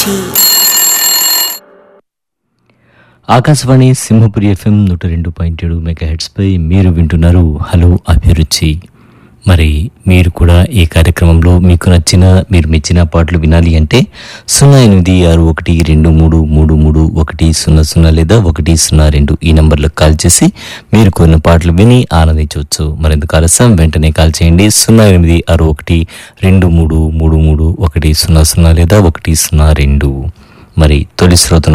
అభిరుచి ఆకాశవాణి సింహపురి ఎఫ్ఎం నూట రెండు పాయింట్ ఏడు మెగా హెడ్స్పై మీరు వింటున్నారు హలో అభిరుచి మరి మీరు కూడా ఈ కార్యక్రమంలో మీకు నచ్చిన మీరు మెచ్చిన పాటలు వినాలి అంటే సున్నా ఎనిమిది ఆరు ఒకటి రెండు మూడు మూడు మూడు ఒకటి సున్నా సున్నా లేదా ఒకటి సున్నా రెండు ఈ నంబర్లకు కాల్ చేసి మీరు కొన్ని పాటలు విని ఆనందించవచ్చు మరెందుకు ఆలస్యం వెంటనే కాల్ చేయండి సున్నా ఎనిమిది ఆరు ఒకటి రెండు మూడు మూడు మూడు ఒకటి సున్నా సున్నా లేదా ఒకటి సున్నా రెండు మరి తొలి శ్రోతను